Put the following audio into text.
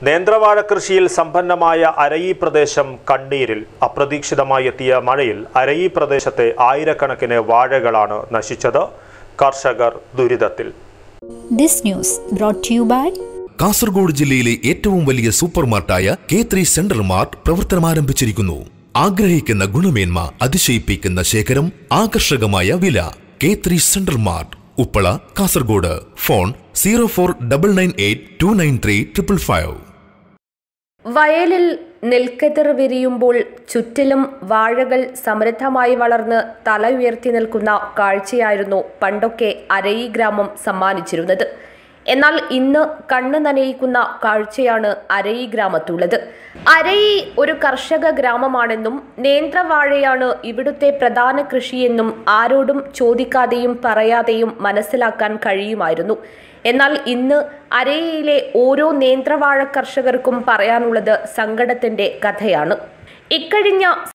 നേന്ത്രവാഴ കൃഷിയിൽ സമ്പന്നമായ അരയി പ്രദേശം കണ്ണീരിൽ അപ്രതീക്ഷിതമായി എത്തിയ മഴയിൽ അരയി പ്രദേശത്തെ ആയിരക്കണക്കിന് വാഴകളാണ് നശിച്ചത് കർഷകർ ദുരിതത്തിൽ This news brought to you by Kasaragod ജില്ലയിലെ ഏറ്റവും വലിയ സൂപ്പർ മാർട്ടായ കെ ത്രീ സെൻട്രൽ മാർട്ട് പ്രവർത്തനമാരംഭിച്ചിരിക്കുന്നു ആഗ്രഹിക്കുന്ന ഗുണമേന്മ അതിശയിപ്പിക്കുന്ന ശേഖരം ആകർഷകമായ വില K three central mart Uppala Kasaragod phone zero four double nine eight two nine three triple five വയലിൽ നെൽക്കതിർ വിരിയുമ്പോൾ ചുറ്റിലും വാഴകൾ സമൃദ്ധമായി വളർന്ന് തല ഉയർത്തി നിൽക്കുന്ന കാഴ്ചയായിരുന്നു പണ്ടൊക്കെ അരയി ഗ്രാമം സമ്മാനിച്ചിരുന്നത് എന്നാൽ ഇന്ന് കണ്ണ് നനയിക്കുന്ന കാഴ്ചയാണ് അരയി ഗ്രാമത്തുള്ളത് അരയി ഒരു കർഷക ഗ്രാമമാണെന്നും നേന്ത്രവാഴയാണ് ഇവിടുത്തെ പ്രധാന കൃഷിയെന്നും ആരോടും ചോദിക്കാതെയും പറയാതെയും മനസ്സിലാക്കാൻ കഴിയുമായിരുന്നു എന്നാൽ ഇന്ന് അരയിലെ ഓരോ നേന്ത്രവാഴ കർഷകർക്കും പറയാനുള്ളത് സങ്കടത്തിന്റെ കഥയാണ് ഇക്കഴിഞ്ഞ